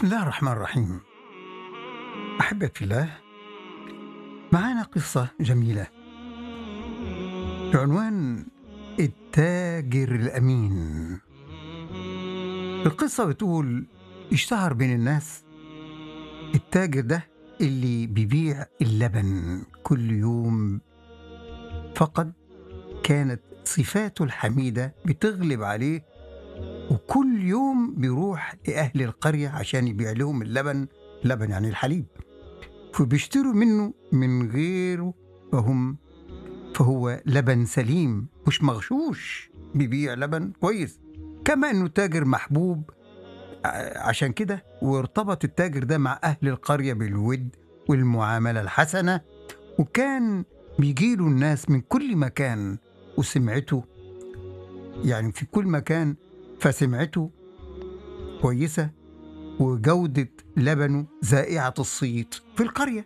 بسم الله الرحمن الرحيم أحبة في الله معانا قصة جميلة بعنوان التاجر الأمين القصة بتقول اشتهر بين الناس التاجر ده اللي بيبيع اللبن كل يوم فقد كانت صفاته الحميدة بتغلب عليه وكل يوم بيروح لأهل القرية عشان يبيع لهم اللبن لبن يعني الحليب فبيشتروا منه من غيره فهم فهو لبن سليم مش مغشوش بيبيع لبن كويس كما انه تاجر محبوب ع- عشان كده وارتبط التاجر ده مع اهل القريه بالود والمعامله الحسنه وكان بيجيله الناس من كل مكان وسمعته يعني في كل مكان فسمعته كويسه وجوده لبنه زائعه الصيت في القريه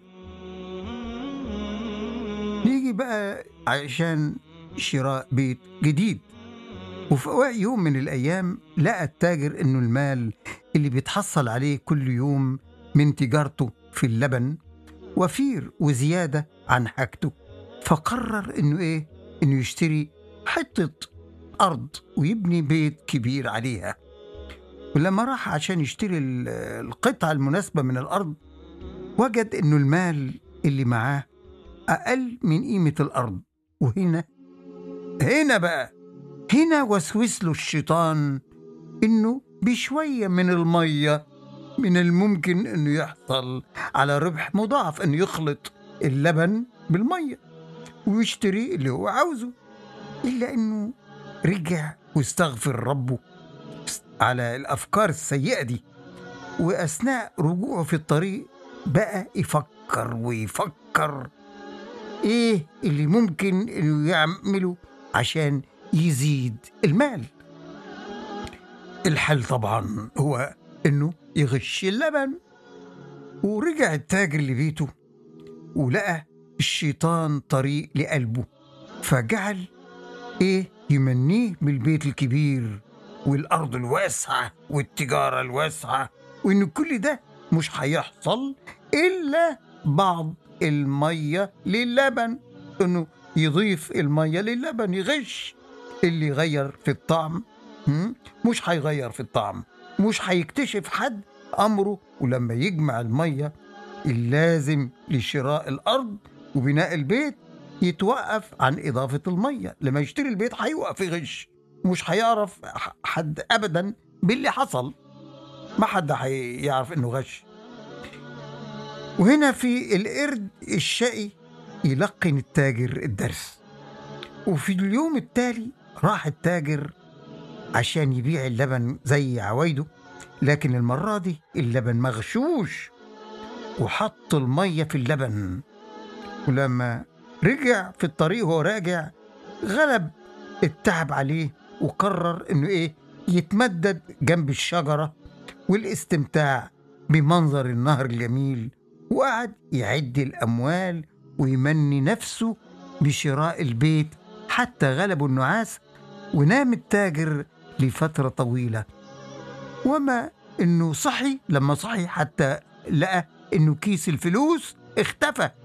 نيجي بقى عشان شراء بيت جديد وفي يوم من الأيام لقى التاجر إنه المال اللي بيتحصل عليه كل يوم من تجارته في اللبن وفير وزيادة عن حاجته فقرر إنه إيه؟ إنه يشتري حتة أرض ويبني بيت كبير عليها ولما راح عشان يشتري ال- القطعة المناسبة من الأرض وجد إنه المال اللي معاه أقل من قيمة الأرض وهنا هنا بقى هنا وسوس له الشيطان إنه بشوية من المية من الممكن إنه يحصل على ربح مضاعف إنه يخلط اللبن بالمية ويشتري اللي هو عاوزه إلا إنه رجع واستغفر ربه على الأفكار السيئة دي وأثناء رجوعه في الطريق بقى يفكر ويفكر ايه اللي ممكن انه يعمله عشان يزيد المال الحل طبعا هو انه يغش اللبن ورجع التاجر لبيته ولقى الشيطان طريق لقلبه فجعل ايه يمنيه بالبيت الكبير والارض الواسعه والتجاره الواسعه وان كل ده مش هيحصل الا بعض الميه للبن انه يضيف الميه للبن يغش اللي يغير في الطعم هم؟ مش هيغير في الطعم مش هيكتشف حد امره ولما يجمع الميه اللازم لشراء الارض وبناء البيت يتوقف عن اضافه الميه لما يشتري البيت هيوقف يغش مش هيعرف ح- حد ابدا باللي حصل ما حد هيعرف انه غش وهنا في القرد الشقي يلقن التاجر الدرس وفي اليوم التالي راح التاجر عشان يبيع اللبن زي عوايده لكن المرة دي اللبن مغشوش وحط المية في اللبن ولما رجع في الطريق وهو راجع غلب التعب عليه وقرر انه ايه يتمدد جنب الشجرة والاستمتاع بمنظر النهر الجميل وقعد يعد الأموال ويمني نفسه بشراء البيت حتى غلبه النعاس ونام التاجر لفترة طويلة وما إنه صحي لما صحي حتى لقى إنه كيس الفلوس اختفى